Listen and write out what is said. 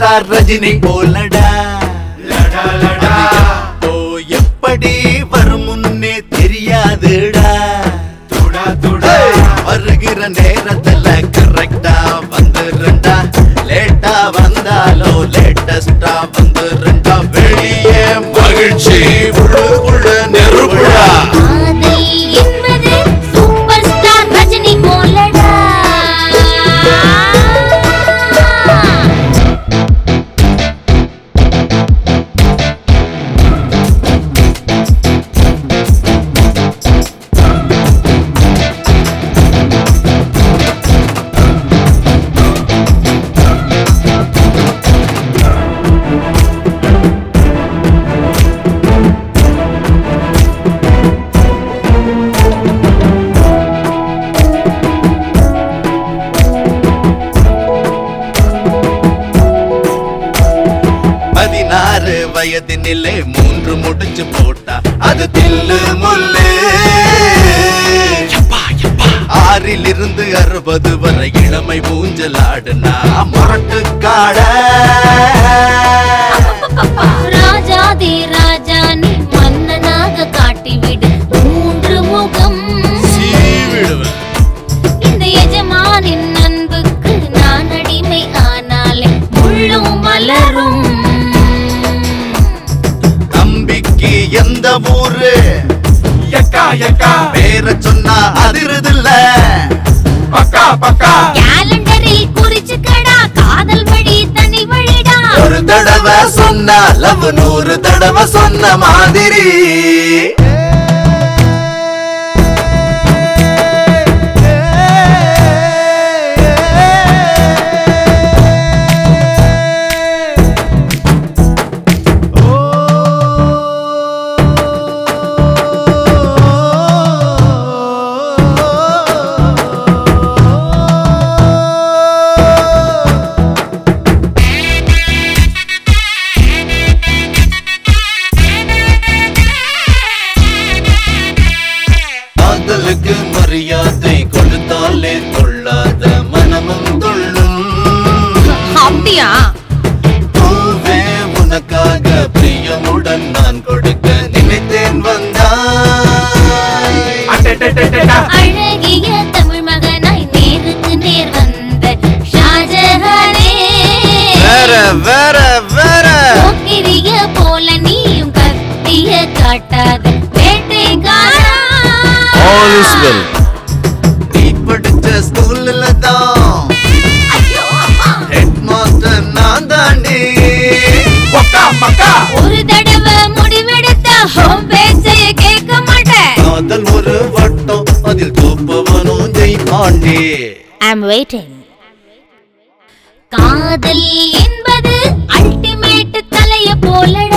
Star Rajini போலடா லடா லடா ஓ எப்படி வரும் முன்னே தெரியாதுடா துடா துடா வருகிற நேரத்துல கரெக்டா வந்துருண்டா லேட்டா வந்தாலோ லேட்டஸ்டா வந்துருண்டா வெளியே மகிழ்ச்சி உள்ளுக்குள்ள நெருப்புடா காதல் என்பது சூப்பர் ஸ்டார் ரஜினி போலடா பதினாறு வயதினிலே மூன்று முடிச்சு போட்டா அது தில்லு முள்ளு ஆறில் இருந்து அறுபது வரை இளமை ஊஞ்சலாடுனா முரட்டு காட ராஜாதி ராஜா நீ மன்னனாக காட்டிவிடு மூன்று முகம் இந்த எஜமானின் அன்புக்கு நான் அடிமை ஆனாலே முள்ளும் மலரும் நம்பிக்கை எந்த ஊரு எக்கா எக்கா பேர சொன்னா அதிருதில்ல பக்கா பக்கா கேலண்டரில் குறிச்சுக்கடா காதல் வழி தனி வழிடா ஒரு தடவை சொன்னா லவ் நூறு தடவை சொன்ன மாதிரி காதலுக்கு மரியாதை கொடுத்தாலே கொள்ளாத மனமும் துள்ளும் அப்படியா பூவே உனக்காக பிரியமுடன் நான் கொடுக்க நினைத்தேன் வந்தாய் அடடடடடா அழகிய தமிழ் மகனாய் நேருக்கு நேர் வந்த ஷாஜஹானே வேற வேற வேற போக்கிரிய போல நீயும் கத்திய காட்டாத வேட்டைக்காரா All is well. நீ படிச்ச ஸ்கூல்ல தான் ஐயோ, அம்மா. ஹெட் மாஸ்டர் நான் தாண்டி பக்கா பக்கா ஒரு தடவை முடிவெடுத்த உன் பேச்சைய கேட்க மாட்டேன் காதல் ஒரு வட்டம் அதில் தூப்பவனும் ஜெயிப்பாண்டி ஐம் வெயிட்டிங் காதல் என்பது அல்டிமேட் தலைய போலடா